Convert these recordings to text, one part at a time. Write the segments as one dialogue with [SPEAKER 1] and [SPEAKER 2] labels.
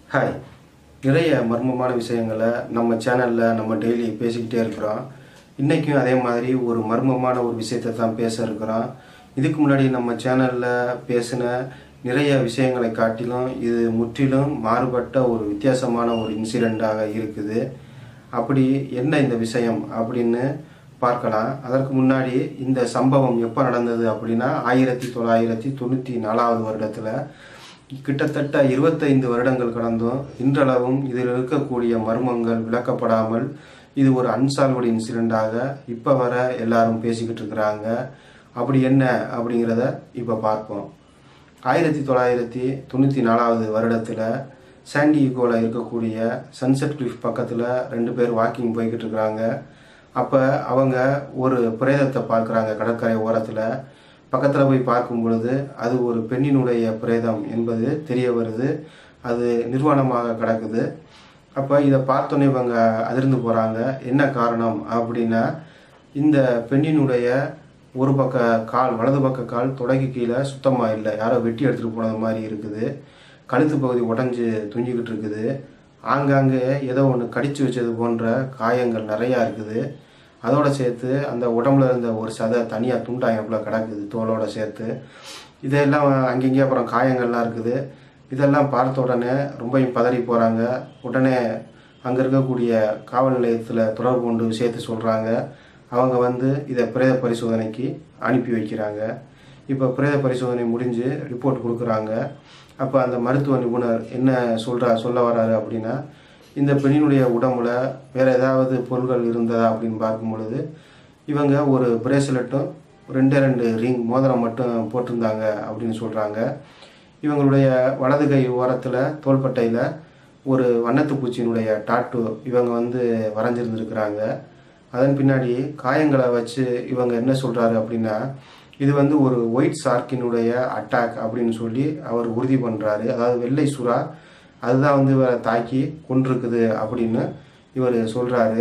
[SPEAKER 1] hi நிறைய மர்மமான விஷயங்களை நம்ம சேனலில் நம்ம டெய்லி பேசிக்கிட்டே இருக்கிறோம் இன்றைக்கும் அதே மாதிரி ஒரு மர்மமான ஒரு விஷயத்தை தான் பேச இருக்கிறோம் இதுக்கு முன்னாடி நம்ம சேனலில் பேசின நிறைய விஷயங்களை காட்டிலும் இது முற்றிலும் மாறுபட்ட ஒரு வித்தியாசமான ஒரு இன்சிடெண்ட்டாக இருக்குது அப்படி என்ன இந்த விஷயம் அப்படின்னு பார்க்கலாம் அதற்கு முன்னாடி இந்த சம்பவம் எப்போ நடந்தது அப்படின்னா ஆயிரத்தி தொள்ளாயிரத்தி தொண்ணூற்றி நாலாவது வருடத்தில் கிட்டத்தட்ட இருபத்தைந்து வருடங்கள் கடந்தும் இன்றளவும் இதில் இருக்கக்கூடிய மர்மங்கள் விளக்கப்படாமல் இது ஒரு அன்சால்வடு இன்சிடெண்ட்டாக இப்போ வர எல்லாரும் பேசிக்கிட்டு இருக்கிறாங்க அப்படி என்ன அப்படிங்கிறத இப்போ பார்ப்போம் ஆயிரத்தி தொள்ளாயிரத்தி தொண்ணூற்றி நாலாவது வருடத்தில் சாண்டி ஈகோவில் இருக்கக்கூடிய சன்செட் கிளிஃப் பக்கத்தில் ரெண்டு பேர் வாக்கிங் போய்கிட்டு இருக்கிறாங்க அப்போ அவங்க ஒரு பிரேதத்தை பார்க்குறாங்க கடற்கரை ஓரத்தில் பக்கத்தில் போய் பார்க்கும் பொழுது அது ஒரு பெண்ணினுடைய பிரேதம் என்பது தெரிய வருது அது நிர்வாணமாக கிடக்குது அப்போ இதை பார்த்தோன்னே இவங்க அதிர்ந்து போகிறாங்க என்ன காரணம் அப்படின்னா இந்த பெண்ணினுடைய ஒரு பக்க கால் வலது பக்க கால் தொடங்கி கீழே சுத்தமாக இல்லை யாரோ வெட்டி எடுத்துகிட்டு போனது மாதிரி இருக்குது கழுத்து பகுதி உடஞ்சி துஞ்சிக்கிட்டு இருக்குது ஆங்காங்கே ஏதோ ஒன்று கடிச்சு வச்சது போன்ற காயங்கள் நிறையா இருக்குது அதோட சேர்த்து அந்த உடம்புல இருந்த ஒரு சதை தனியாக துண்டாயப்பில் கிடக்குது தோலோட சேர்த்து இதெல்லாம் அங்கங்கே அப்புறம் காயங்கள்லாம் இருக்குது இதெல்லாம் பார்த்த உடனே ரொம்பவும் பதறி போகிறாங்க உடனே அங்கே இருக்கக்கூடிய காவல் நிலையத்தில் தொடர்பு கொண்டு விஷயத்தை சொல்கிறாங்க அவங்க வந்து இதை பிரேத பரிசோதனைக்கு அனுப்பி வைக்கிறாங்க இப்போ பிரேத பரிசோதனை முடிஞ்சு ரிப்போர்ட் கொடுக்குறாங்க அப்போ அந்த மருத்துவ நிபுணர் என்ன சொல்கிறா சொல்ல வராரு அப்படின்னா இந்த பெண்ணினுடைய உடம்புல வேறு ஏதாவது பொருள்கள் இருந்ததா அப்படின்னு பார்க்கும் பொழுது இவங்க ஒரு பிரேஸ்லெட்டும் ரெண்டே ரெண்டு ரிங் மோதிரம் மட்டும் போட்டிருந்தாங்க அப்படின்னு சொல்கிறாங்க இவங்களுடைய வலது கை ஓரத்தில் தோள்பட்டையில் ஒரு வண்ணத்து பூச்சியினுடைய டாட்டு இவங்க வந்து வரைஞ்சிருந்துருக்கிறாங்க அதன் பின்னாடி காயங்களை வச்சு இவங்க என்ன சொல்கிறாரு அப்படின்னா இது வந்து ஒரு ஒயிட் ஷார்க்கினுடைய அட்டாக் அப்படின்னு சொல்லி அவர் உறுதி பண்ணுறாரு அதாவது வெள்ளை சுறா அதுதான் வந்து இவரை தாக்கி கொண்டிருக்குது அப்படின்னு இவர் சொல்கிறாரு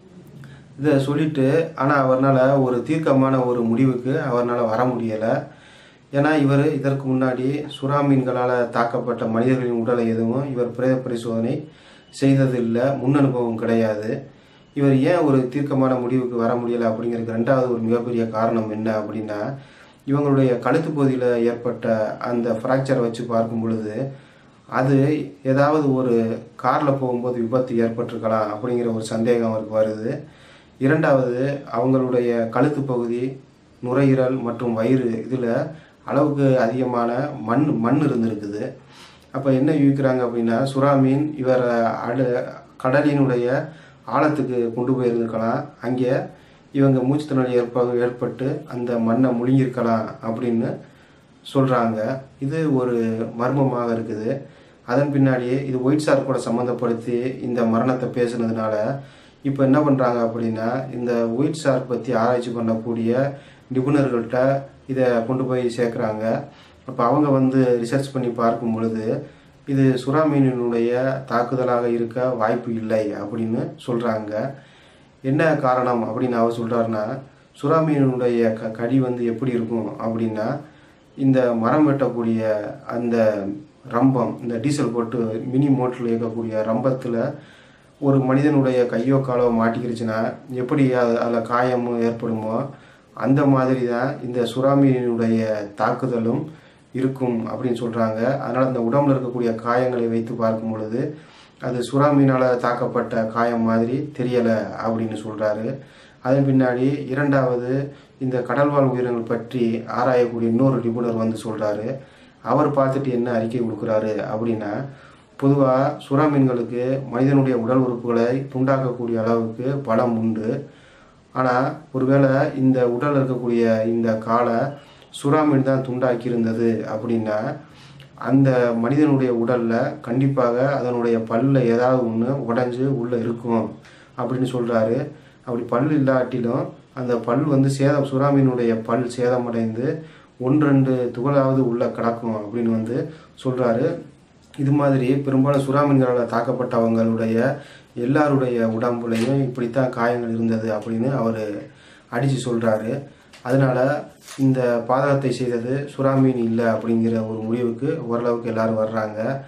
[SPEAKER 1] இதை சொல்லிட்டு ஆனால் அவரால் ஒரு தீர்க்கமான ஒரு முடிவுக்கு அவரால் வர முடியலை ஏன்னா இவர் இதற்கு முன்னாடி சுறா மீன்களால் தாக்கப்பட்ட மனிதர்களின் உடலை எதுவும் இவர் பிரேத பரிசோதனை செய்ததில்லை முன் அனுபவம் கிடையாது இவர் ஏன் ஒரு தீர்க்கமான முடிவுக்கு வர முடியலை அப்படிங்கிறதுக்கு ரெண்டாவது ஒரு மிகப்பெரிய காரணம் என்ன அப்படின்னா இவங்களுடைய கழுத்து பகுதியில் ஏற்பட்ட அந்த ஃப்ராக்சரை வச்சு பார்க்கும் பொழுது அது ஏதாவது ஒரு காரில் போகும்போது விபத்து ஏற்பட்டிருக்கலாம் அப்படிங்கிற ஒரு சந்தேகம் அவருக்கு வருது இரண்டாவது அவங்களுடைய கழுத்து பகுதி நுரையீரல் மற்றும் வயிறு இதில் அளவுக்கு அதிகமான மண் மண் இருந்திருக்குது அப்போ என்ன யூகிக்கிறாங்க அப்படின்னா சுறா மீன் இவர் அடு கடலினுடைய ஆழத்துக்கு கொண்டு போயிருந்துருக்கலாம் அங்கே இவங்க மூச்சுத்திணறல் ஏற்ப ஏற்பட்டு அந்த மண்ணை முழுங்கியிருக்கலாம் அப்படின்னு சொல்கிறாங்க இது ஒரு மர்மமாக இருக்குது அதன் பின்னாடி இது ஒயிட் ஷார்க் கூட சம்மந்தப்படுத்தி இந்த மரணத்தை பேசுனதுனால இப்போ என்ன பண்ணுறாங்க அப்படின்னா இந்த ஒயிட் ஷார்க் பற்றி ஆராய்ச்சி பண்ணக்கூடிய நிபுணர்கள்ட்ட இதை கொண்டு போய் சேர்க்குறாங்க அப்போ அவங்க வந்து ரிசர்ச் பண்ணி பார்க்கும் பொழுது இது சுறா மீனினுடைய தாக்குதலாக இருக்க வாய்ப்பு இல்லை அப்படின்னு சொல்கிறாங்க என்ன காரணம் அப்படின்னு அவர் சொல்கிறாருன்னா சுறா மீனினுடைய க கடி வந்து எப்படி இருக்கும் அப்படின்னா இந்த மரம் வெட்டக்கூடிய அந்த ரம்பம் இந்த டீசல் போட்டு மினி மோட்டரில் இயக்கக்கூடிய ரம்பத்தில் ஒரு மனிதனுடைய கையோ காலோ மாட்டிக்கிருச்சுன்னா எப்படி அது அதில் காயமும் ஏற்படுமோ அந்த மாதிரி தான் இந்த சுறாமீனுடைய தாக்குதலும் இருக்கும் அப்படின்னு சொல்கிறாங்க அதனால் அந்த உடம்புல இருக்கக்கூடிய காயங்களை வைத்து பார்க்கும் பொழுது அது சுறாமீனால் தாக்கப்பட்ட காயம் மாதிரி தெரியலை அப்படின்னு சொல்கிறாரு அதன் பின்னாடி இரண்டாவது இந்த கடல்வாழ் உயிரினங்கள் பற்றி ஆராயக்கூடிய இன்னொரு நிபுணர் வந்து சொல்கிறாரு அவர் பார்த்துட்டு என்ன அறிக்கை கொடுக்குறாரு அப்படின்னா பொதுவாக சுறா மீன்களுக்கு மனிதனுடைய உடல் உறுப்புகளை துண்டாக்கக்கூடிய அளவுக்கு பலம் உண்டு ஆனால் ஒருவேளை இந்த உடல் இருக்கக்கூடிய இந்த காலை சுறா மீன் தான் துண்டாக்கி இருந்தது அப்படின்னா அந்த மனிதனுடைய உடலில் கண்டிப்பாக அதனுடைய பல்லில் ஏதாவது ஒன்று உடஞ்சி உள்ளே இருக்கும் அப்படின்னு சொல்கிறாரு அப்படி பல் இல்லாட்டிலும் அந்த பல் வந்து சேதம் சுறாமீனுடைய பல் சேதமடைந்து ஒன்று ரெண்டு துகளாவது உள்ளே கிடக்கும் அப்படின்னு வந்து சொல்கிறாரு இது மாதிரி பெரும்பாலும் சுறாமீன்களால் தாக்கப்பட்டவங்களுடைய எல்லாருடைய உடம்புலையும் இப்படித்தான் காயங்கள் இருந்தது அப்படின்னு அவர் அடித்து சொல்கிறாரு அதனால் இந்த பாதகத்தை செய்தது சுறாமீன் இல்லை அப்படிங்கிற ஒரு முடிவுக்கு ஓரளவுக்கு எல்லாரும் வர்றாங்க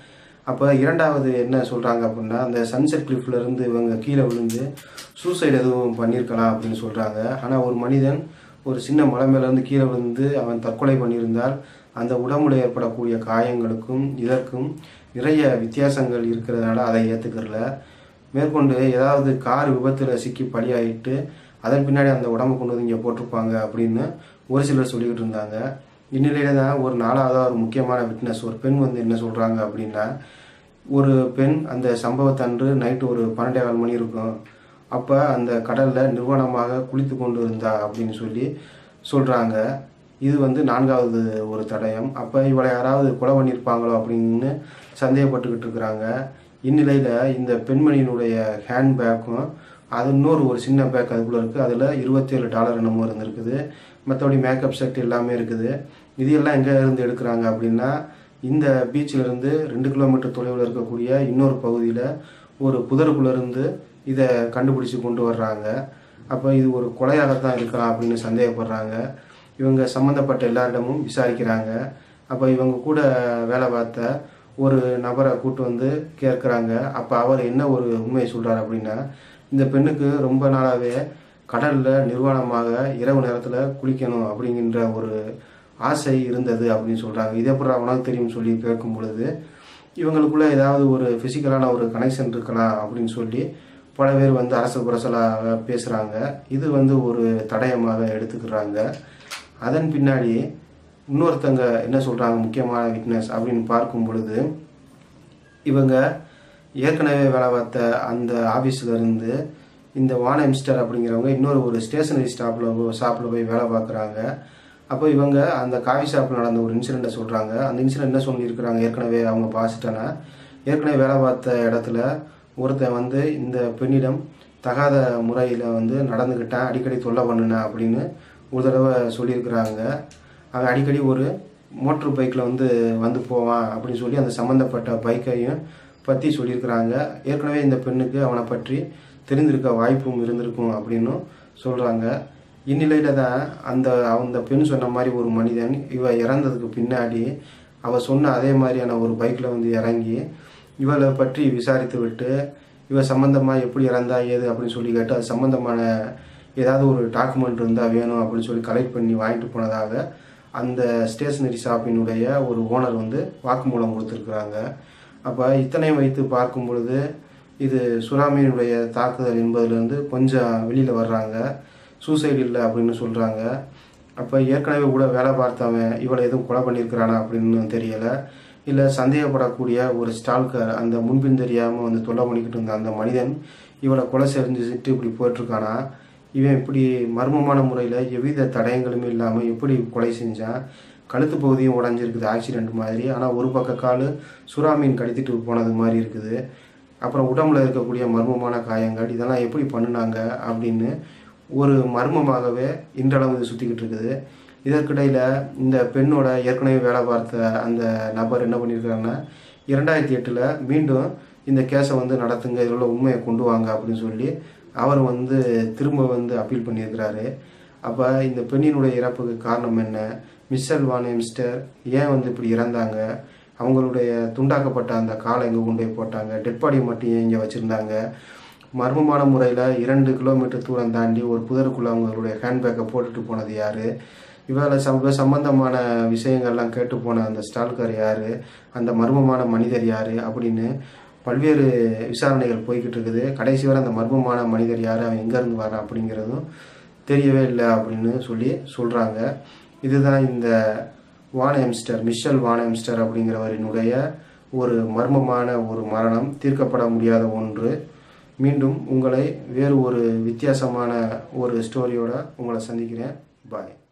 [SPEAKER 1] அப்போ இரண்டாவது என்ன சொல்கிறாங்க அப்படின்னா அந்த சன்செட் கிளிஃப்ல இருந்து இவங்க கீழே விழுந்து சூசைடு எதுவும் பண்ணியிருக்கலாம் அப்படின்னு சொல்கிறாங்க ஆனால் ஒரு மனிதன் ஒரு சின்ன மலை மேலேருந்து கீழே விழுந்து அவன் தற்கொலை பண்ணியிருந்தால் அந்த உடம்புல ஏற்படக்கூடிய காயங்களுக்கும் இதற்கும் நிறைய வித்தியாசங்கள் இருக்கிறதுனால அதை ஏற்றுக்கிறல மேற்கொண்டு ஏதாவது கார் விபத்தில் சிக்கி பலியாயிட்டு அதன் பின்னாடி அந்த உடம்பு கொண்டு வந்து இங்கே போட்டிருப்பாங்க அப்படின்னு ஒரு சிலர் சொல்லிக்கிட்டு இருந்தாங்க இந்நிலையில தான் ஒரு நாலாவதாக ஒரு முக்கியமான விட்னஸ் ஒரு பெண் வந்து என்ன சொல்கிறாங்க அப்படின்னா ஒரு பெண் அந்த சம்பவத்தன்று நைட்டு ஒரு பன்னெண்டே கால் மணி இருக்கும் அப்போ அந்த கடலில் நிர்வாணமாக குளித்து கொண்டு இருந்தா அப்படின்னு சொல்லி சொல்கிறாங்க இது வந்து நான்காவது ஒரு தடயம் அப்போ இவளை யாராவது கொலை பண்ணியிருப்பாங்களோ அப்படின்னு சந்தேகப்பட்டுக்கிட்டு இருக்கிறாங்க இந்நிலையில் இந்த பெண்மணியினுடைய ஹேண்ட்பேக்கும் அது இன்னொரு ஒரு சின்ன பேக் அதுக்குள்ளே இருக்குது அதில் இருபத்தேழு டாலர் என்னமோ இருந்திருக்குது மற்றபடி மேக்கப் செட் எல்லாமே இருக்குது இது எல்லாம் எங்கே இருந்து எடுக்கிறாங்க அப்படின்னா இந்த பீச்சில் இருந்து ரெண்டு கிலோமீட்டர் தொலைவில் இருக்கக்கூடிய இன்னொரு பகுதியில் ஒரு புதருக்குள்ள இருந்து இதை கண்டுபிடிச்சு கொண்டு வர்றாங்க அப்போ இது ஒரு கொலையாகத்தான் இருக்கலாம் அப்படின்னு சந்தேகப்படுறாங்க இவங்க சம்மந்தப்பட்ட எல்லாரிடமும் விசாரிக்கிறாங்க அப்போ இவங்க கூட வேலை பார்த்த ஒரு நபரை கூட்டு வந்து கேட்குறாங்க அப்போ அவர் என்ன ஒரு உண்மையை சொல்கிறார் அப்படின்னா இந்த பெண்ணுக்கு ரொம்ப நாளாகவே கடலில் நிர்வாணமாக இரவு நேரத்தில் குளிக்கணும் அப்படிங்கிற ஒரு ஆசை இருந்தது அப்படின்னு சொல்கிறாங்க இதே போல் உனக்கு தெரியும் சொல்லி கேட்கும் பொழுது இவங்களுக்குள்ள ஏதாவது ஒரு ஃபிசிக்கலான ஒரு கனெக்ஷன் இருக்கலாம் அப்படின்னு சொல்லி பல பேர் வந்து அரசு புரசலாக பேசுகிறாங்க இது வந்து ஒரு தடயமாக எடுத்துக்கிறாங்க அதன் பின்னாடி இன்னொருத்தங்க என்ன சொல்கிறாங்க முக்கியமான விட்னஸ் அப்படின்னு பார்க்கும் பொழுது இவங்க ஏற்கனவே வேலை பார்த்த அந்த ஆஃபீஸில் இருந்து இந்த வானமிஸ்டர் அப்படிங்கிறவங்க இன்னொரு ஒரு ஸ்டேஷனரி ஸ்டாப்பில் ஷாப்பில் போய் வேலை பார்க்குறாங்க அப்போ இவங்க அந்த காஃபி ஷாப்பில் நடந்த ஒரு இன்சிடெண்ட்டை சொல்கிறாங்க அந்த இன்சிடென்ட் என்ன சொல்லியிருக்கிறாங்க ஏற்கனவே அவங்க பாசிட்டனா ஏற்கனவே வேலை பார்த்த இடத்துல ஒருத்தன் வந்து இந்த பெண்ணிடம் தகாத முறையில் வந்து நடந்துக்கிட்டான் அடிக்கடி தொல்லை பண்ணுனேன் அப்படின்னு ஒரு தடவை சொல்லியிருக்கிறாங்க அவன் அடிக்கடி ஒரு மோட்ரு பைக்கில் வந்து வந்து போவான் அப்படின்னு சொல்லி அந்த சம்மந்தப்பட்ட பைக்கையும் பற்றி சொல்லியிருக்கிறாங்க ஏற்கனவே இந்த பெண்ணுக்கு அவனை பற்றி தெரிந்திருக்க வாய்ப்பும் இருந்திருக்கும் அப்படின்னும் சொல்கிறாங்க இந்நிலையில தான் அந்த அந்த பெண் சொன்ன மாதிரி ஒரு மனிதன் இவ இறந்ததுக்கு பின்னாடி அவ சொன்ன அதே மாதிரியான ஒரு பைக்கில் வந்து இறங்கி இவளை பற்றி விசாரித்து விட்டு இவ சம்மந்தமாக எப்படி இறந்தா ஏது அப்படின்னு சொல்லி கேட்டு அது சம்மந்தமான ஏதாவது ஒரு டாக்குமெண்ட் இருந்தால் வேணும் அப்படின்னு சொல்லி கலெக்ட் பண்ணி வாங்கிட்டு போனதாக அந்த ஸ்டேஷனரி ஷாப்பினுடைய ஒரு ஓனர் வந்து வாக்குமூலம் கொடுத்துருக்குறாங்க அப்போ இத்தனையும் வைத்து பார்க்கும் பொழுது இது சுறாமியினுடைய தாக்குதல் என்பதிலிருந்து கொஞ்சம் வெளியில் வர்றாங்க சூசைடு இல்லை அப்படின்னு சொல்கிறாங்க அப்போ ஏற்கனவே கூட வேலை பார்த்தவன் இவளை எதுவும் கொலை பண்ணியிருக்கிறானா அப்படின்னு தெரியலை இல்லை சந்தேகப்படக்கூடிய ஒரு ஸ்டால்கர் அந்த முன்பின் தெரியாமல் வந்து தொல்லை பண்ணிக்கிட்டு இருந்த அந்த மனிதன் இவளை கொலை செஞ்சுட்டு இப்படி போயிட்டுருக்கானா இவன் இப்படி மர்மமான முறையில் எவ்வித தடயங்களுமே இல்லாமல் எப்படி கொலை செஞ்சான் கழுத்து பகுதியும் உடஞ்சிருக்குது ஆக்சிடென்ட் மாதிரி ஆனால் ஒரு பக்க கால் சுறாமீன் கடித்திட்டு போனது மாதிரி இருக்குது அப்புறம் உடம்புல இருக்கக்கூடிய மர்மமான காயங்கள் இதெல்லாம் எப்படி பண்ணினாங்க அப்படின்னு ஒரு மர்மமாகவே இன்றளவு இது சுற்றிக்கிட்டு இருக்குது இதற்கிடையில் இந்த பெண்ணோட ஏற்கனவே வேலை பார்த்த அந்த நபர் என்ன பண்ணியிருக்காருன்னா இரண்டாயிரத்தி எட்டில் மீண்டும் இந்த கேஸை வந்து நடத்துங்க இதில் உள்ள உண்மையை கொண்டு வாங்க அப்படின்னு சொல்லி அவர் வந்து திரும்ப வந்து அப்பீல் பண்ணியிருக்கிறாரு அப்போ இந்த பெண்ணினுடைய இறப்புக்கு காரணம் என்ன மிஸ்ஸல் வானேம்ஸ்டர் ஏன் வந்து இப்படி இறந்தாங்க அவங்களுடைய துண்டாக்கப்பட்ட அந்த காலை எங்கே கொண்டு போய் போட்டாங்க டெட் பாடி மட்டும் ஏன் இங்கே வச்சுருந்தாங்க மர்மமான முறையில் இரண்டு கிலோமீட்டர் தூரம் தாண்டி ஒரு புதருக்குள்ளே அவங்களுடைய ஹேண்ட்பேக்கை போட்டுட்டு போனது யார் இவளை சம்ப சம்பந்தமான விஷயங்கள்லாம் கேட்டு போன அந்த ஸ்டால்கர் யார் அந்த மர்மமான மனிதர் யார் அப்படின்னு பல்வேறு விசாரணைகள் போய்கிட்டு இருக்குது கடைசி வரை அந்த மர்மமான மனிதர் யார் அவன் எங்கேருந்து வரான் அப்படிங்கிறதும் தெரியவே இல்லை அப்படின்னு சொல்லி சொல்கிறாங்க இதுதான் இந்த வான் எம்ஸ்டர் மிஷல் வான் எம்ஸ்டர் அப்படிங்கிறவரினுடைய ஒரு மர்மமான ஒரு மரணம் தீர்க்கப்பட முடியாத ஒன்று மீண்டும் உங்களை வேறு ஒரு வித்தியாசமான ஒரு ஸ்டோரியோட உங்களை சந்திக்கிறேன் பாய்